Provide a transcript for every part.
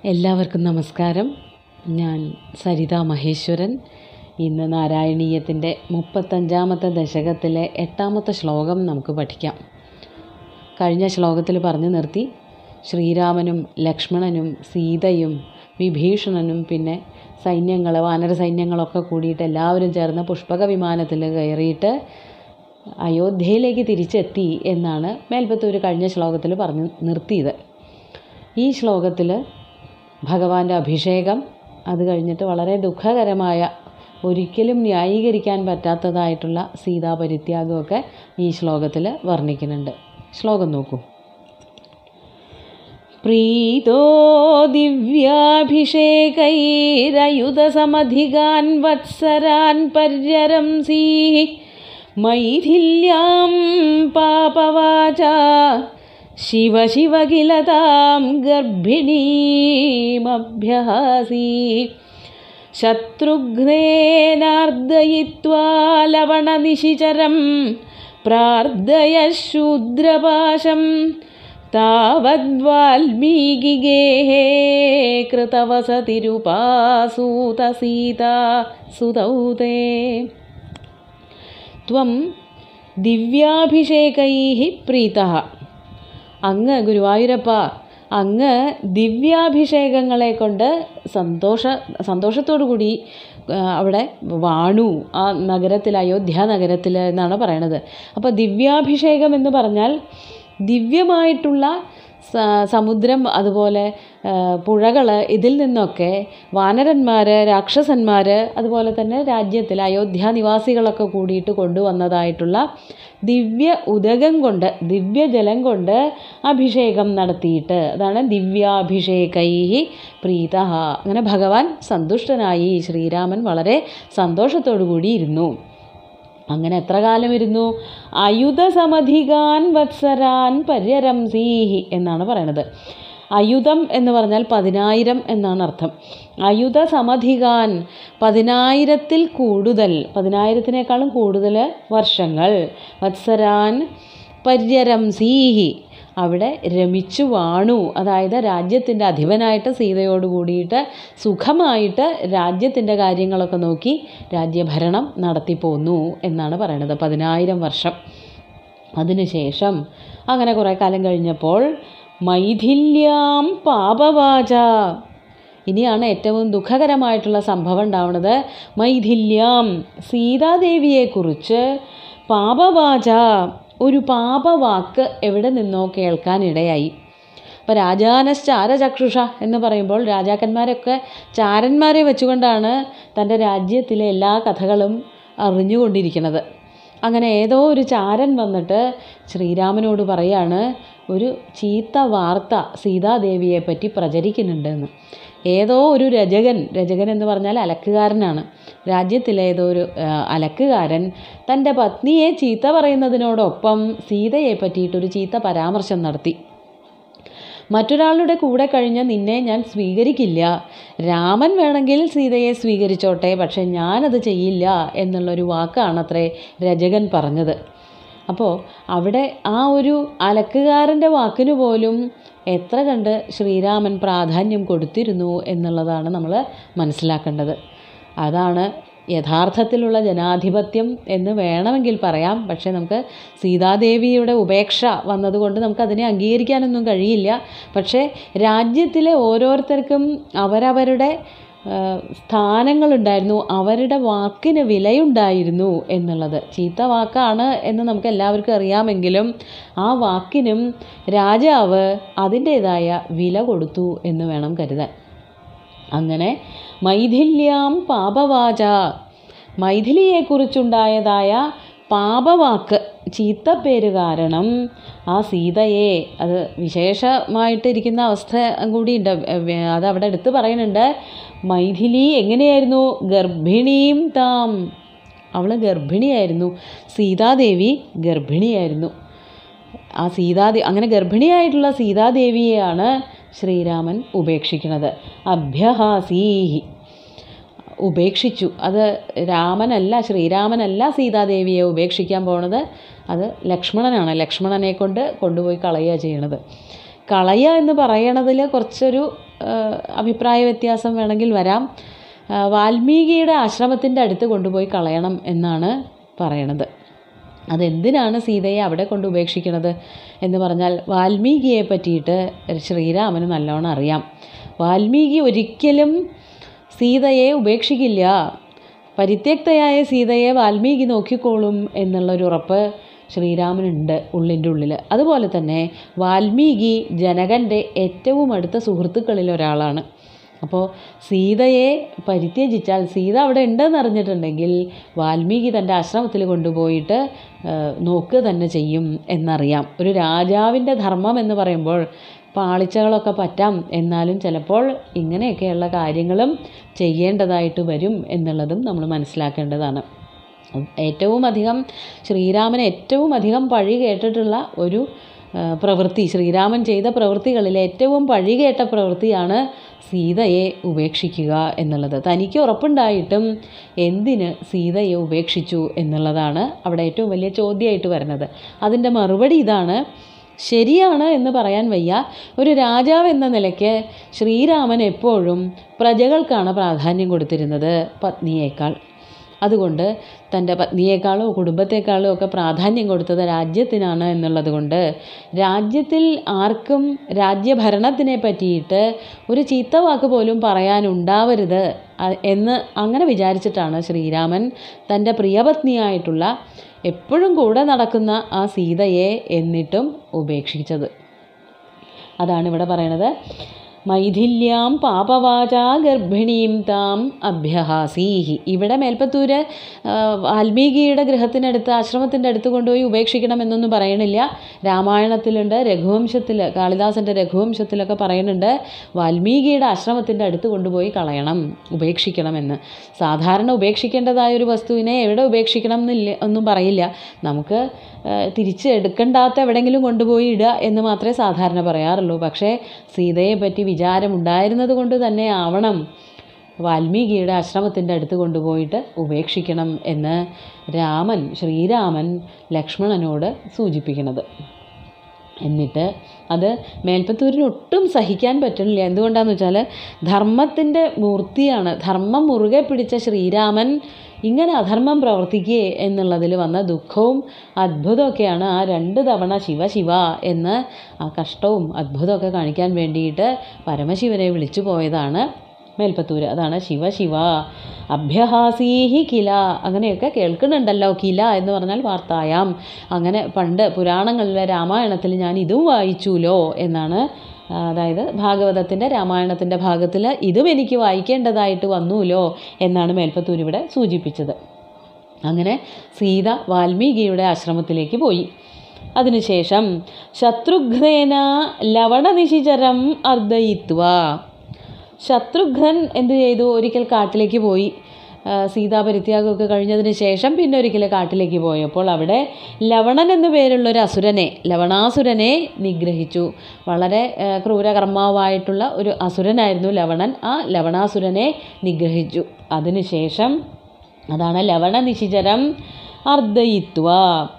എല്ലാവർക്കും നമസ്കാരം ഞാൻ സരിത മഹേശ്വരൻ ഇന്ന് നാരായണീയത്തിൻ്റെ മുപ്പത്തഞ്ചാമത്തെ ദശകത്തിലെ എട്ടാമത്തെ ശ്ലോകം നമുക്ക് പഠിക്കാം കഴിഞ്ഞ ശ്ലോകത്തിൽ പറഞ്ഞു നിർത്തി ശ്രീരാമനും ലക്ഷ്മണനും സീതയും വിഭീഷണനും പിന്നെ സൈന്യങ്ങൾ വാനര സൈന്യങ്ങളൊക്കെ കൂടിയിട്ട് എല്ലാവരും ചേർന്ന് പുഷ്പക വിമാനത്തിൽ കയറിയിട്ട് അയോധ്യയിലേക്ക് തിരിച്ചെത്തി എന്നാണ് മേൽപ്പത്തൂർ കഴിഞ്ഞ ശ്ലോകത്തിൽ പറഞ്ഞു നിർത്തിയത് ഈ ശ്ലോകത്തിൽ ഭഗവാന്റെ അഭിഷേകം അത് കഴിഞ്ഞിട്ട് വളരെ ദുഃഖകരമായ ഒരിക്കലും ന്യായീകരിക്കാൻ പറ്റാത്തതായിട്ടുള്ള സീതാപരിത്യാഗമൊക്കെ ഈ ശ്ലോകത്തിൽ വർണ്ണിക്കുന്നുണ്ട് ശ്ലോകം നോക്കൂ പ്രീതോ ദിവ്യാഭിഷേകൈരയുധസമധികാൻ വത്സരാൻ പര്യരംസീ മൈഥില്യാം പാപവാച ശിവ ശിവ കില താം ഗർഭിണീമഭ്യഹാസി ശത്രുഘ്നേനാർദ്ദയിത്വാ ലവണനിശിചരം പ്രാർത്ഥയ ശൂദ്രപാശം താവദ്വാൽമീകിഗേഹേ കൃതവസതിരുപാസൂത സീതാ സുതൗ തേ ത്വം ദിവ്യാഭിഷേകൈ പ്രീതഃ അങ്ങ് ഗുരുവായൂരപ്പ അങ്ങ് ദിവ്യാഭിഷേകങ്ങളെ കൊണ്ട് സന്തോഷ സന്തോഷത്തോടു കൂടി അവിടെ വാണു ആ നഗരത്തിൽ അയോധ്യ നഗരത്തിൽ എന്നാണ് പറയണത് അപ്പോൾ ദിവ്യാഭിഷേകം എന്ന് പറഞ്ഞാൽ ദിവ്യമായിട്ടുള്ള സമുദ്രം അതുപോലെ പുഴകൾ ഇതിൽ നിന്നൊക്കെ വാനരന്മാർ രാക്ഷസന്മാർ അതുപോലെ തന്നെ രാജ്യത്തിൽ അയോധ്യ നിവാസികളൊക്കെ കൂടിയിട്ട് കൊണ്ടുവന്നതായിട്ടുള്ള ദിവ്യ ഉദകം കൊണ്ട് ദിവ്യജലം കൊണ്ട് അഭിഷേകം നടത്തിയിട്ട് അതാണ് ദിവ്യാഭിഷേകൈ പ്രീത അങ്ങനെ ഭഗവാൻ സന്തുഷ്ടനായി ശ്രീരാമൻ വളരെ സന്തോഷത്തോടു കൂടി ഇരുന്നു അങ്ങനെ എത്ര കാലം ഇരുന്നു അയുധസമധികാൻ വത്സരാൻ പര്യരംസീഹി എന്നാണ് പറയണത് അയുധം എന്ന് പറഞ്ഞാൽ പതിനായിരം എന്നാണ് അർത്ഥം അയുധ സമധികാൻ പതിനായിരത്തിൽ കൂടുതൽ പതിനായിരത്തിനേക്കാളും കൂടുതൽ വർഷങ്ങൾ വത്സരാൻ പര്യരംസീഹി അവിടെ രമിച്ചു വാണു അതായത് രാജ്യത്തിൻ്റെ അധിപനായിട്ട് സീതയോട് കൂടിയിട്ട് സുഖമായിട്ട് രാജ്യത്തിൻ്റെ കാര്യങ്ങളൊക്കെ നോക്കി രാജ്യഭരണം നടത്തിപ്പോന്നു എന്നാണ് പറയണത് പതിനായിരം വർഷം അതിനുശേഷം അങ്ങനെ കുറേ കാലം കഴിഞ്ഞപ്പോൾ മൈഥില്യാം പാപവാച ഇനിയാണ് ഏറ്റവും ദുഃഖകരമായിട്ടുള്ള സംഭവം ഉണ്ടാവുന്നത് മൈഥില്യാം സീതാദേവിയെക്കുറിച്ച് പാപവാച ഒരു പാപവാക്ക് എവിടെ നിന്നോ കേൾക്കാനിടയായി അപ്പോൾ രാജാനശ്ചാരചക്ഷുഷ എന്ന് പറയുമ്പോൾ രാജാക്കന്മാരൊക്കെ ചാരന്മാരെ വെച്ചുകൊണ്ടാണ് തൻ്റെ രാജ്യത്തിലെ എല്ലാ കഥകളും അറിഞ്ഞുകൊണ്ടിരിക്കുന്നത് അങ്ങനെ ഏതോ ഒരു ചാരൻ വന്നിട്ട് ശ്രീരാമനോട് പറയാണ് ഒരു ചീത്ത വാർത്ത സീതാദേവിയെ പറ്റി പ്രചരിക്കുന്നുണ്ടെന്ന് ഏതോ ഒരു രജകൻ രജകൻ എന്ന് പറഞ്ഞാൽ അലക്കുകാരനാണ് രാജ്യത്തിലെ ഏതോ ഒരു അലക്കുകാരൻ തൻ്റെ പത്നിയെ ചീത്ത പറയുന്നതിനോടൊപ്പം സീതയെ പറ്റിയിട്ടൊരു ചീത്ത പരാമർശം നടത്തി മറ്റൊരാളുടെ കൂടെ കഴിഞ്ഞ നിന്നെ ഞാൻ സ്വീകരിക്കില്ല രാമൻ വേണമെങ്കിൽ സീതയെ സ്വീകരിച്ചോട്ടെ പക്ഷെ ഞാനത് ചെയ്യില്ല എന്നുള്ളൊരു വാക്കാണത്രേ രജകൻ പറഞ്ഞത് അപ്പോൾ അവിടെ ആ ഒരു അലക്കുകാരൻ്റെ വാക്കിന് പോലും എത്ര കണ്ട് ശ്രീരാമൻ പ്രാധാന്യം കൊടുത്തിരുന്നു എന്നുള്ളതാണ് നമ്മൾ മനസ്സിലാക്കേണ്ടത് അതാണ് യഥാർത്ഥത്തിലുള്ള ജനാധിപത്യം എന്ന് വേണമെങ്കിൽ പറയാം പക്ഷേ നമുക്ക് സീതാദേവിയുടെ ഉപേക്ഷ വന്നതുകൊണ്ട് നമുക്ക് അതിനെ അംഗീകരിക്കാനൊന്നും കഴിയില്ല പക്ഷേ രാജ്യത്തിലെ ഓരോരുത്തർക്കും അവരവരുടെ സ്ഥാനങ്ങളുണ്ടായിരുന്നു അവരുടെ വാക്കിന് വിലയുണ്ടായിരുന്നു എന്നുള്ളത് ചീത്ത വാക്കാണ് എന്ന് നമുക്ക് എല്ലാവർക്കും അറിയാമെങ്കിലും ആ വാക്കിനും രാജാവ് അതിൻ്റേതായ വില കൊടുത്തു എന്ന് വേണം കരുതാൻ അങ്ങനെ മൈഥില്യാം പാപവാച മൈഥിലിയെക്കുറിച്ചുണ്ടായതായ പാപവാക്ക് ചീത്തപ്പേര് കാരണം ആ സീതയെ അത് വിശേഷമായിട്ടിരിക്കുന്ന അവസ്ഥ കൂടിയുണ്ട് അത് അവിടെ എടുത്ത് പറയുന്നുണ്ട് മൈഥിലി എങ്ങനെയായിരുന്നു ഗർഭിണിയും താം അവൾ ഗർഭിണിയായിരുന്നു സീതാദേവി ഗർഭിണിയായിരുന്നു ആ സീതാദേ അങ്ങനെ ഗർഭിണിയായിട്ടുള്ള സീതാദേവിയെയാണ് ശ്രീരാമൻ ഉപേക്ഷിക്കുന്നത് അഭ്യഹാസീഹി ഉപേക്ഷിച്ചു അത് രാമനല്ല ശ്രീരാമനല്ല സീതാദേവിയെ ഉപേക്ഷിക്കാൻ പോണത് അത് ലക്ഷ്മണനാണ് ലക്ഷ്മണനെ കൊണ്ട് കൊണ്ടുപോയി കളയുക ചെയ്യണത് കളയുക എന്ന് പറയണതിൽ കുറച്ചൊരു ആ, അഭിപ്രായ വ്യത്യാസം വേണമെങ്കിൽ വരാം ആ, വാൽമീകിയുടെ ആശ്രമത്തിൻ്റെ അടുത്ത് കൊണ്ടുപോയി കളയണം എന്നാണ് പറയണത് അതെന്തിനാണ് സീതയെ അവിടെ കൊണ്ട് ഉപേക്ഷിക്കുന്നത് എന്ന് പറഞ്ഞാൽ വാൽമീകിയെ പറ്റിയിട്ട് ശ്രീരാമന് നല്ലോണം അറിയാം വാൽമീകി ഒരിക്കലും സീതയെ ഉപേക്ഷിക്കില്ല പരിത്യക്തയായ സീതയെ വാൽമീകി നോക്കിക്കോളും എന്നുള്ളൊരു ഉറപ്പ് ശ്രീരാമനുണ്ട് ഉള്ളിൻ്റെ ഉള്ളിൽ അതുപോലെ തന്നെ വാൽമീകി ജനകൻ്റെ ഏറ്റവും അടുത്ത സുഹൃത്തുക്കളിൽ ഒരാളാണ് അപ്പോൾ സീതയെ പരിത്യജിച്ചാൽ സീത അവിടെ ഉണ്ടെന്ന് അറിഞ്ഞിട്ടുണ്ടെങ്കിൽ വാൽമീകി തൻ്റെ ആശ്രമത്തിൽ കൊണ്ടുപോയിട്ട് ആ, നോക്കുക തന്നെ ചെയ്യും എന്നറിയാം ഒരു രാജാവിൻ്റെ ധർമ്മം എന്ന് പറയുമ്പോൾ പാളിച്ചകളൊക്കെ പറ്റാം എന്നാലും ചിലപ്പോൾ ഇങ്ങനെയൊക്കെയുള്ള കാര്യങ്ങളും ചെയ്യേണ്ടതായിട്ട് വരും എന്നുള്ളതും നമ്മൾ മനസ്സിലാക്കേണ്ടതാണ് ഏറ്റവും അധികം ശ്രീരാമൻ ഏറ്റവും അധികം പഴി കേട്ടിട്ടുള്ള ഒരു ആ, പ്രവൃത്തി ശ്രീരാമൻ ചെയ്ത പ്രവൃത്തികളിൽ ഏറ്റവും പഴി കേട്ട പ്രവൃത്തിയാണ് സീതയെ ഉപേക്ഷിക്കുക എന്നുള്ളത് തനിക്ക് ഉറപ്പുണ്ടായിട്ടും എന്തിന് സീതയെ ഉപേക്ഷിച്ചു എന്നുള്ളതാണ് അവിടെ ഏറ്റവും വലിയ ചോദ്യമായിട്ട് വരുന്നത് അതിൻ്റെ മറുപടി ഇതാണ് ശരിയാണ് എന്ന് പറയാൻ വയ്യ ഒരു രാജാവ് എന്ന നിലയ്ക്ക് ശ്രീരാമൻ എപ്പോഴും പ്രജകൾക്കാണ് പ്രാധാന്യം കൊടുത്തിരുന്നത് പത്നിയേക്കാൾ അതുകൊണ്ട് തൻ്റെ പത്നിയേക്കാളോ കുടുംബത്തെക്കാളോ ഒക്കെ പ്രാധാന്യം കൊടുത്തത് രാജ്യത്തിനാണ് എന്നുള്ളത് കൊണ്ട് രാജ്യത്തിൽ ആർക്കും രാജ്യഭരണത്തിനെ പറ്റിയിട്ട് ഒരു ചീത്ത വാക്ക് പോലും പറയാനുണ്ടാവരുത് അ- എന്ന് അങ്ങനെ വിചാരിച്ചിട്ടാണ് ശ്രീരാമൻ തൻ്റെ പ്രിയപത്നിയായിട്ടുള്ള എപ്പോഴും കൂടെ നടക്കുന്ന ആ സീതയെ എന്നിട്ടും ഉപേക്ഷിച്ചത് അതാണ് ഇവിടെ പറയണത് മൈഥില്യാം പാപവാചാ ഗർഭിണീം താം അഭ്യഹാസീഹി ഇവിടെ മേൽപ്പത്തൂര് ആ, വാൽമീകിയുടെ ഗൃഹത്തിനടുത്ത് ആശ്രമത്തിൻ്റെ അടുത്ത് കൊണ്ടുപോയി ഉപേക്ഷിക്കണം എന്നൊന്നും പറയണില്ല രാമായണത്തിലുണ്ട് രഘുവംശത്തിൽ കാളിദാസൻ്റെ രഘുവംശത്തിലൊക്കെ പറയുന്നുണ്ട് വാൽമീകിയുടെ ആശ്രമത്തിൻ്റെ അടുത്ത് കൊണ്ടുപോയി കളയണം ഉപേക്ഷിക്കണമെന്ന് സാധാരണ ഉപേക്ഷിക്കേണ്ടതായ ഒരു വസ്തുവിനെ എവിടെ ഉപേക്ഷിക്കണം എന്നില്ല ഒന്നും പറയില്ല നമുക്ക് ആ, തിരിച്ച് എടുക്കണ്ടാത്ത എവിടെയെങ്കിലും കൊണ്ടുപോയി ഇടുക എന്ന് മാത്രമേ സാധാരണ പറയാറുള്ളൂ പക്ഷേ സീതയെ പറ്റി വിചാരമുണ്ടായിരുന്നത് കൊണ്ട് തന്നെ ആവണം വാൽമീകിയുടെ ആശ്രമത്തിൻ്റെ അടുത്ത് കൊണ്ടുപോയിട്ട് ഉപേക്ഷിക്കണം എന്ന് രാമൻ ശ്രീരാമൻ ലക്ഷ്മണനോട് സൂചിപ്പിക്കുന്നത് എന്നിട്ട് അത് മേൽപ്പത്തൂരിന് ഒട്ടും സഹിക്കാൻ പറ്റുന്നില്ല എന്തുകൊണ്ടാന്ന് വെച്ചാൽ ധർമ്മത്തിൻ്റെ മൂർത്തിയാണ് ധർമ്മം മുറുകെ പിടിച്ച ശ്രീരാമൻ ഇങ്ങനെ അധർമ്മം പ്രവർത്തിക്കേ എന്നുള്ളതിൽ വന്ന ദുഃഖവും അത്ഭുതമൊക്കെയാണ് ആ രണ്ട് തവണ ശിവ ശിവ എന്ന് ആ കഷ്ടവും അത്ഭുതമൊക്കെ കാണിക്കാൻ വേണ്ടിയിട്ട് പരമശിവനെ വിളിച്ചു പോയതാണ് മേൽപ്പത്തൂര് അതാണ് ശിവ ശിവ അഭ്യഹാസീഹി കില അങ്ങനെയൊക്കെ കേൾക്കുന്നുണ്ടല്ലോ കില എന്ന് പറഞ്ഞാൽ വാർത്തായാം അങ്ങനെ പണ്ട് പുരാണങ്ങളിലെ രാമായണത്തിൽ ഞാൻ ഇതും വായിച്ചുല്ലോ എന്നാണ് ആ, അതായത് ഭാഗവതത്തിൻ്റെ രാമായണത്തിൻ്റെ ഭാഗത്തിൽ ഇതും എനിക്ക് വായിക്കേണ്ടതായിട്ട് വന്നുല്ലോ എന്നാണ് മേൽപ്പത്തൂർ ഇവിടെ സൂചിപ്പിച്ചത് അങ്ങനെ സീത വാൽമീകിയുടെ ആശ്രമത്തിലേക്ക് പോയി അതിനുശേഷം ശത്രുഘ്നേന ലവണനിശിചരം അർദ്ധയിത്വ ശത്രുഘ്നൻ എന്ത് ചെയ്തു ഒരിക്കൽ കാട്ടിലേക്ക് പോയി ആ, സീതാപരിത്യാഗമൊക്കെ കഴിഞ്ഞതിന് ശേഷം പിന്നെ ഒരിക്കൽ കാട്ടിലേക്ക് പോയപ്പോൾ അവിടെ ലവണൻ എന്നു പേരുള്ള ഒരു അസുരനെ ലവണാസുരനെ നിഗ്രഹിച്ചു വളരെ ആ, ക്രൂരകർമാവായിട്ടുള്ള ഒരു അസുരനായിരുന്നു ലവണൻ ആ ലവണാസുരനെ നിഗ്രഹിച്ചു അതിനുശേഷം അതാണ് ലവണ നിശിചരം അർദ്ധയിത്വ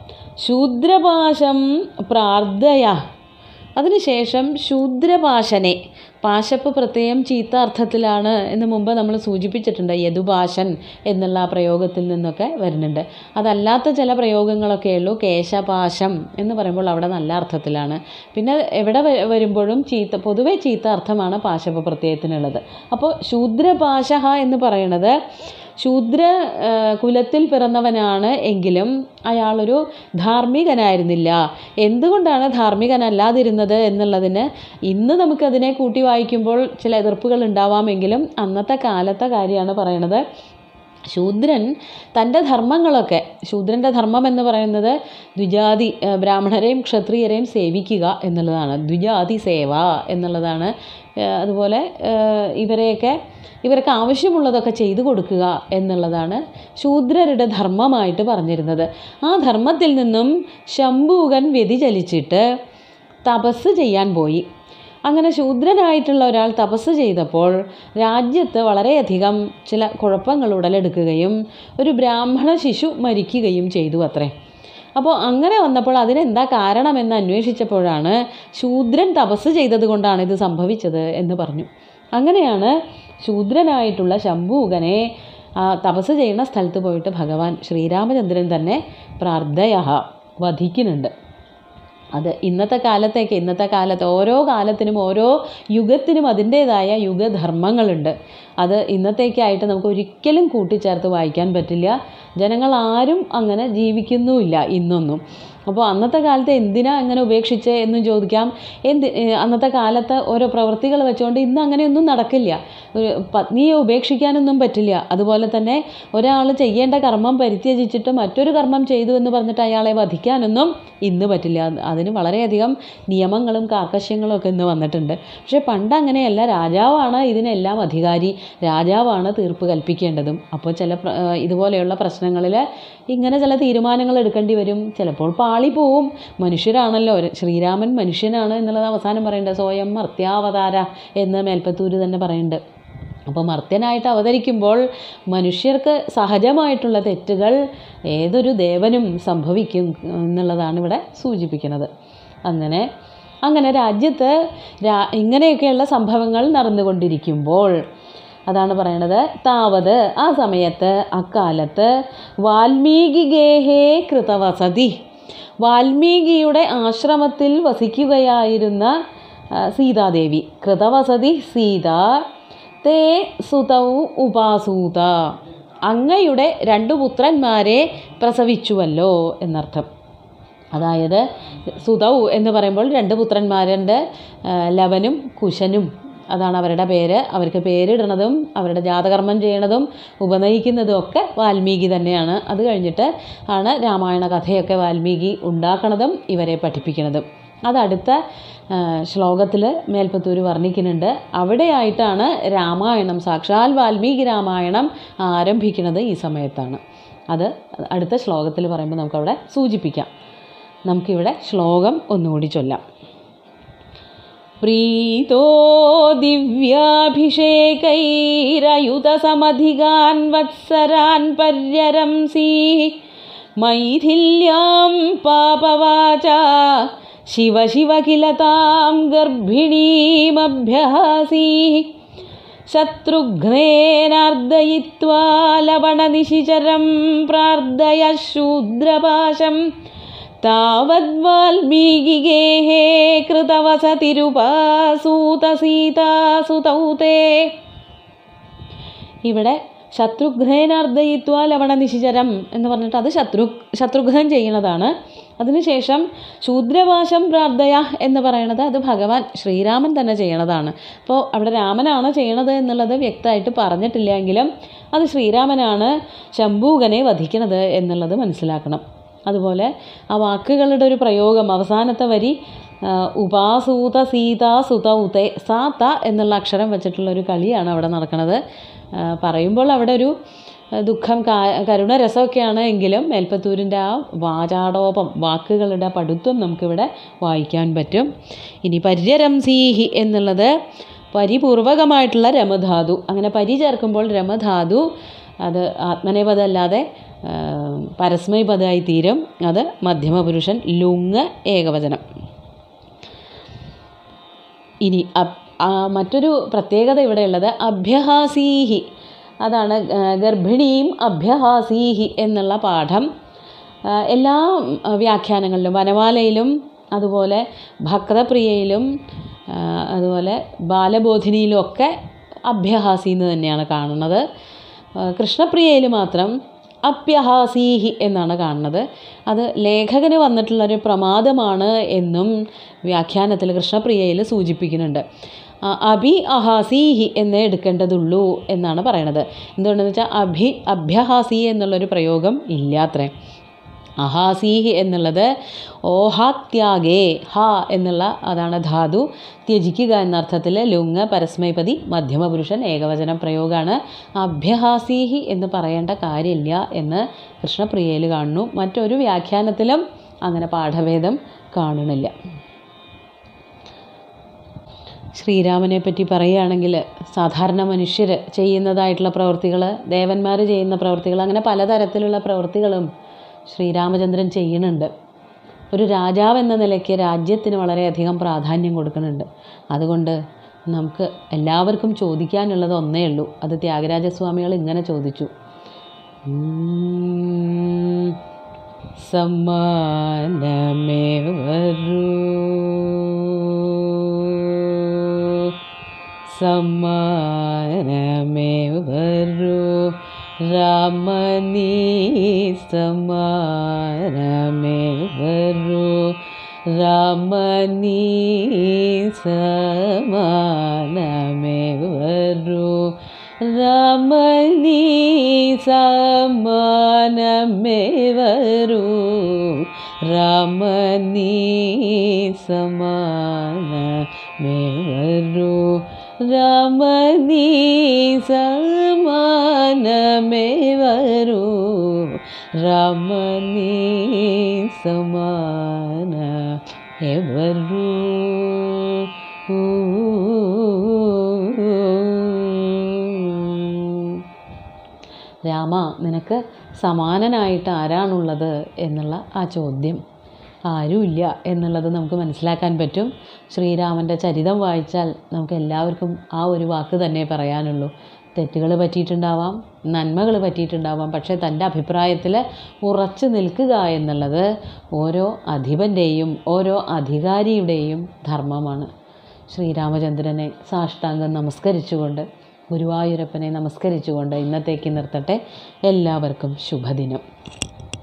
ശൂദ്രപാശം പ്രാർത്ഥയ അതിനുശേഷം ശൂദ്രപാശനെ പാശപ്പ് പ്രത്യയം ചീത്ത അർത്ഥത്തിലാണ് എന്ന് മുമ്പ് നമ്മൾ സൂചിപ്പിച്ചിട്ടുണ്ട് യദുപാശൻ എന്നുള്ള ആ പ്രയോഗത്തിൽ നിന്നൊക്കെ വരുന്നുണ്ട് അതല്ലാത്ത ചില പ്രയോഗങ്ങളൊക്കെ ഉള്ളൂ കേശപാശം എന്ന് പറയുമ്പോൾ അവിടെ നല്ല അർത്ഥത്തിലാണ് പിന്നെ എവിടെ വ- വരുമ്പോഴും ചീത്ത പൊതുവെ ചീത്ത അർത്ഥമാണ് പാശപ്പ് പ്രത്യയത്തിനുള്ളത് അപ്പോൾ ശൂദ്രപാശ എന്ന് പറയുന്നത് ശൂദ്ര ആ, കുലത്തിൽ പിറന്നവനാണ് എങ്കിലും അയാളൊരു ധാർമ്മികനായിരുന്നില്ല എന്തുകൊണ്ടാണ് ധാർമ്മികനല്ലാതിരുന്നത് എന്നുള്ളതിന് ഇന്ന് നമുക്കതിനെ കൂട്ടി വായിക്കുമ്പോൾ ചില എതിർപ്പുകൾ ഉണ്ടാവാമെങ്കിലും അന്നത്തെ കാലത്തെ കാര്യമാണ് പറയണത് ശൂദ്രൻ തൻ്റെ ധർമ്മങ്ങളൊക്കെ ശൂദ്രൻ്റെ ധർമ്മം എന്ന് പറയുന്നത് ദ്വിജാതി ആ, ബ്രാഹ്മണരെയും ക്ഷത്രിയരെയും സേവിക്കുക എന്നുള്ളതാണ് ദ്വിജാതി സേവ എന്നുള്ളതാണ് ആ, അതുപോലെ ആ, ഇവരെയൊക്കെ ഇവർക്ക് ആവശ്യമുള്ളതൊക്കെ ചെയ്തു കൊടുക്കുക എന്നുള്ളതാണ് ശൂദ്രരുടെ ധർമ്മമായിട്ട് പറഞ്ഞിരുന്നത് ആ ധർമ്മത്തിൽ നിന്നും ശംഭൂകൻ വ്യതിചലിച്ചിട്ട് തപസ് ചെയ്യാൻ പോയി അങ്ങനെ ശൂദ്രനായിട്ടുള്ള ഒരാൾ തപസ് ചെയ്തപ്പോൾ രാജ്യത്ത് വളരെയധികം ചില കുഴപ്പങ്ങൾ ഉടലെടുക്കുകയും ഒരു ബ്രാഹ്മണ ശിശു മരിക്കുകയും ചെയ്തു അത്രേ അപ്പോൾ അങ്ങനെ വന്നപ്പോൾ അതിനെന്താ കാരണമെന്ന് അന്വേഷിച്ചപ്പോഴാണ് ശൂദ്രൻ തപസ് ചെയ്തത് കൊണ്ടാണ് ഇത് സംഭവിച്ചത് എന്ന് പറഞ്ഞു അങ്ങനെയാണ് ശൂദ്രനായിട്ടുള്ള ശംഭൂകനെ ആ തപസ് ചെയ്യുന്ന സ്ഥലത്ത് പോയിട്ട് ഭഗവാൻ ശ്രീരാമചന്ദ്രൻ തന്നെ പ്രാർത്ഥയ വധിക്കുന്നുണ്ട് അത് ഇന്നത്തെ കാലത്തേക്ക് ഇന്നത്തെ കാലത്ത് ഓരോ കാലത്തിനും ഓരോ യുഗത്തിനും അതിൻ്റേതായ യുഗധർമ്മങ്ങളുണ്ട് അത് ഇന്നത്തേക്കായിട്ട് നമുക്ക് ഒരിക്കലും കൂട്ടിച്ചേർത്ത് വായിക്കാൻ പറ്റില്ല ജനങ്ങൾ ആരും അങ്ങനെ ജീവിക്കുന്നുമില്ല ഇന്നൊന്നും അപ്പോൾ അന്നത്തെ കാലത്ത് എന്തിനാ അങ്ങനെ ഉപേക്ഷിച്ചേ എന്ന് ചോദിക്കാം എന്ത് ഏഹ് അന്നത്തെ കാലത്ത് ഓരോ പ്രവൃത്തികൾ വെച്ചുകൊണ്ട് ഇന്ന് അങ്ങനെയൊന്നും നടക്കില്ല ഒരു പത്നിയെ ഉപേക്ഷിക്കാനൊന്നും പറ്റില്ല അതുപോലെ തന്നെ ഒരാൾ ചെയ്യേണ്ട കർമ്മം പരിത്യജിച്ചിട്ട് മറ്റൊരു കർമ്മം ചെയ്തു എന്ന് പറഞ്ഞിട്ട് അയാളെ വധിക്കാനൊന്നും ഇന്ന് പറ്റില്ല അതിന് വളരെയധികം നിയമങ്ങളും കാർക്കശ്യങ്ങളും ഒക്കെ ഇന്ന് വന്നിട്ടുണ്ട് പക്ഷേ പണ്ട് അങ്ങനെയല്ല രാജാവാണ് ഇതിനെല്ലാം അധികാരി രാജാവാണ് തീർപ്പ് കൽപ്പിക്കേണ്ടതും അപ്പോൾ ചില പ്ര- ഏഹ് ഇതുപോലെയുള്ള പ്രശ്നങ്ങളിൽ ഇങ്ങനെ ചില തീരുമാനങ്ങൾ എടുക്കേണ്ടി വരും ചിലപ്പോൾ പാളിപ്പോവും മനുഷ്യരാണല്ലോ ഒരു- ശ്രീരാമൻ മനുഷ്യനാണ് എന്നുള്ളത് അവസാനം പറയേണ്ടത് സ്വയം മർത്യാവതാര എന്ന് മേൽപ്പത്തൂര് തന്നെ പറയുന്നുണ്ട് അപ്പോൾ മർത്യനായിട്ട് അവതരിക്കുമ്പോൾ മനുഷ്യർക്ക് സഹജമായിട്ടുള്ള തെറ്റുകൾ ഏതൊരു ദേവനും സംഭവിക്കും എന്നുള്ളതാണ് ഇവിടെ സൂചിപ്പിക്കുന്നത് അങ്ങനെ അങ്ങനെ രാജ്യത്ത് രാ ഇങ്ങനെയൊക്കെയുള്ള സംഭവങ്ങൾ നടന്നുകൊണ്ടിരിക്കുമ്പോൾ അതാണ് പറയണത് താവത് ആ സമയത്ത് അക്കാലത്ത് വാൽമീകി ഗേഹേ കൃതവസതി വാൽമീകിയുടെ ആശ്രമത്തിൽ വസിക്കുകയായിരുന്ന ആ, സീതാദേവി കൃതവസതി സീത തേ സുതൗ ഉപാസൂത അങ്ങയുടെ രണ്ടു പുത്രന്മാരെ പ്രസവിച്ചുവല്ലോ എന്നർത്ഥം അതായത് സുതൗ എന്ന് പറയുമ്പോൾ രണ്ട് പുത്രന്മാരുണ്ട് ആ, ലവനും കുശനും അതാണ് അവരുടെ പേര് അവർക്ക് പേരിടുന്നതും അവരുടെ ജാതകർമ്മം ചെയ്യണതും ഉപനയിക്കുന്നതും ഒക്കെ വാൽമീകി തന്നെയാണ് അത് കഴിഞ്ഞിട്ട് ആണ് രാമായണ കഥയൊക്കെ വാൽമീകി ഉണ്ടാക്കണതും ഇവരെ പഠിപ്പിക്കുന്നതും അതടുത്ത ശ്ലോകത്തിൽ മേൽപ്പത്തൂർ വർണ്ണിക്കുന്നുണ്ട് അവിടെയായിട്ടാണ് രാമായണം സാക്ഷാൽ വാൽമീകി രാമായണം ആരംഭിക്കുന്നത് ഈ സമയത്താണ് അത് അടുത്ത ശ്ലോകത്തിൽ പറയുമ്പോൾ നമുക്കവിടെ സൂചിപ്പിക്കാം നമുക്കിവിടെ ശ്ലോകം ഒന്നുകൂടി ചൊല്ലാം പ്രീതോ ദിവ്യാഭിഷേകൈരയുതസമധികാൻ വത്സരാൻ പര്യരംസി മൈഥില്യാം പാപവാച ശിവ ശിവ കില താം ഗർഭിണീമഭ്യഹാസി ശത്രുഘ്നേനാർദ്ദയിത്വാ ലവണനിശിചരം പ്രാർത്ഥയ ശൂദ്രപാശം താവദ്വാൽമീകിഗേഹേ കൃതവസതിരുപാസൂതസീതാസുതൗ തേ ഇവിടെ ശത്രുഘ്നേനാർദ്ദയിത്വ ലവണ നിശിചരം എന്ന് പറഞ്ഞിട്ട് അത് ശത്രു ശത്രുഘ്നൻ ചെയ്യുന്നതാണ് അതിനുശേഷം ശൂദ്രവാശം പ്രാർത്ഥയ എന്ന് പറയുന്നത് അത് ഭഗവാൻ ശ്രീരാമൻ തന്നെ ചെയ്യണതാണ് അപ്പോൾ അവിടെ രാമനാണ് ചെയ്യണത് എന്നുള്ളത് വ്യക്തമായിട്ട് പറഞ്ഞിട്ടില്ല എങ്കിലും അത് ശ്രീരാമനാണ് ശംഭൂകനെ വധിക്കണത് എന്നുള്ളത് മനസ്സിലാക്കണം അതുപോലെ ആ വാക്കുകളുടെ ഒരു പ്രയോഗം അവസാനത്തെ വരി ആ, ഉപാസൂത സീത സുതൗത്തെ സാ ത എന്നുള്ള അക്ഷരം വെച്ചിട്ടുള്ള ഒരു കളിയാണ് അവിടെ നടക്കുന്നത് ആ, പറയുമ്പോൾ അവിടെ ഒരു ആ, ദുഃഖം കാ- കരുണ രസമൊക്കെയാണ് എങ്കിലും മേൽപ്പത്തൂരിൻ്റെ ആ വാചാടോപം വാക്കുകളുടെ പടുത്വം നമുക്കിവിടെ വായിക്കാൻ പറ്റും ഇനി പര്യരംസീഹി എന്നുള്ളത് പരിപൂർവകമായിട്ടുള്ള രമധാതു അങ്ങനെ പരി ചേർക്കുമ്പോൾ രമധാതു അത് ആത്മനേപദമല്ലാതെ പരസ്മൈപദമായി തീരും അത് മധ്യമപുരുഷൻ ലുങ് ഏകവചനം ഇനി അപ്- ആ മറ്റൊരു പ്രത്യേകത ഇവിടെയുള്ളത് അഭ്യഹാസീഹി അതാണ് ആ, ഗർഭിണിയും അഭ്യഹാസീഹി എന്നുള്ള പാഠം ആ, എല്ലാ ആ, വ്യാഖ്യാനങ്ങളിലും വനമാലയിലും അതുപോലെ ഭക്തപ്രിയയിലും ആ, അതുപോലെ ബാലബോധിനിയിലും ഒക്കെ അഭ്യഹാസി എന്ന് തന്നെയാണ് കാണുന്നത് ആ, കൃഷ്ണപ്രിയയിൽ മാത്രം അപ്യഹാസീഹി എന്നാണ് കാണുന്നത് അത് ലേഖകന് വന്നിട്ടുള്ളൊരു പ്രമാദമാണ് എന്നും വ്യാഖ്യാനത്തിൽ കൃഷ്ണപ്രിയയിൽ സൂചിപ്പിക്കുന്നുണ്ട് ആ, അഭി അഹാസീഹി എന്നേ എടുക്കേണ്ടതുള്ളൂ എന്നാണ് പറയണത് എന്തുകൊണ്ടെന്ന് വെച്ചാൽ അഭി അഭ്യഹാസി എന്നുള്ളൊരു പ്രയോഗം ഇല്ലാത്രേ അഹാസീഹി എന്നുള്ളത് ഓഹാത്യാഗേ ഹ എന്നുള്ള അതാണ് ധാതു ത്യജിക്കുക എന്ന അർത്ഥത്തിൽ ലുങ് പരസ്മൈപതി മധ്യമപുരുഷൻ ഏകവചനം പ്രയോഗമാണ് അഭ്യഹാസീഹി എന്ന് പറയേണ്ട കാര്യമില്ല എന്ന് കൃഷ്ണപ്രിയയിൽ കാണുന്നു മറ്റൊരു വ്യാഖ്യാനത്തിലും അങ്ങനെ പാഠഭേദം കാണുന്നില്ല ശ്രീരാമനെ പറ്റി പറയുകയാണെങ്കിൽ സാധാരണ മനുഷ്യർ ചെയ്യുന്നതായിട്ടുള്ള പ്രവൃത്തികൾ ദേവന്മാർ ചെയ്യുന്ന പ്രവൃത്തികൾ അങ്ങനെ പലതരത്തിലുള്ള പ്രവൃത്തികളും ശ്രീരാമചന്ദ്രൻ ചെയ്യുന്നുണ്ട് ഒരു രാജാവ് എന്ന നിലയ്ക്ക് രാജ്യത്തിന് വളരെയധികം പ്രാധാന്യം കൊടുക്കുന്നുണ്ട് അതുകൊണ്ട് നമുക്ക് എല്ലാവർക്കും ചോദിക്കാനുള്ളത് ഒന്നേ ഉള്ളൂ അത് ത്യാഗരാജസ്വാമികൾ ഇങ്ങനെ ചോദിച്ചു ഉം, സമ്മാനമേ വരൂ സമ്മാനമേ വരൂ രാമനീ സമ്മാനമേ വരൂ രാമനീ സമാനമേ വരൂ രാമനീ സമാനമേ വരൂ രാമനീ സമാനമേ വരൂ രാമനീ സമാനമേ വരൂ രാമനീ സമാന എവരൂ രാമ നിനക്ക് സമാനനായിട്ട് ആരാണുള്ളത് എന്നുള്ള ആ ചോദ്യം ആരുമില്ല എന്നുള്ളത് നമുക്ക് മനസ്സിലാക്കാൻ പറ്റും ശ്രീരാമൻ്റെ ചരിതം വായിച്ചാൽ നമുക്ക് എല്ലാവർക്കും ആ ഒരു വാക്ക് തന്നെ പറയാനുള്ളൂ തെറ്റുകൾ പറ്റിയിട്ടുണ്ടാവാം നന്മകൾ പറ്റിയിട്ടുണ്ടാവാം പക്ഷേ തൻ്റെ അഭിപ്രായത്തിൽ ഉറച്ചു നിൽക്കുക എന്നുള്ളത് ഓരോ അധിപൻ്റെയും ഓരോ അധികാരിയുടെയും ധർമ്മമാണ് ശ്രീരാമചന്ദ്രനെ സാഷ്ടാംഗം നമസ്കരിച്ചുകൊണ്ട് ഗുരുവായൂരപ്പനെ നമസ്കരിച്ചുകൊണ്ട് ഇന്നത്തേക്ക് നിർത്തട്ടെ എല്ലാവർക്കും ശുഭദിനം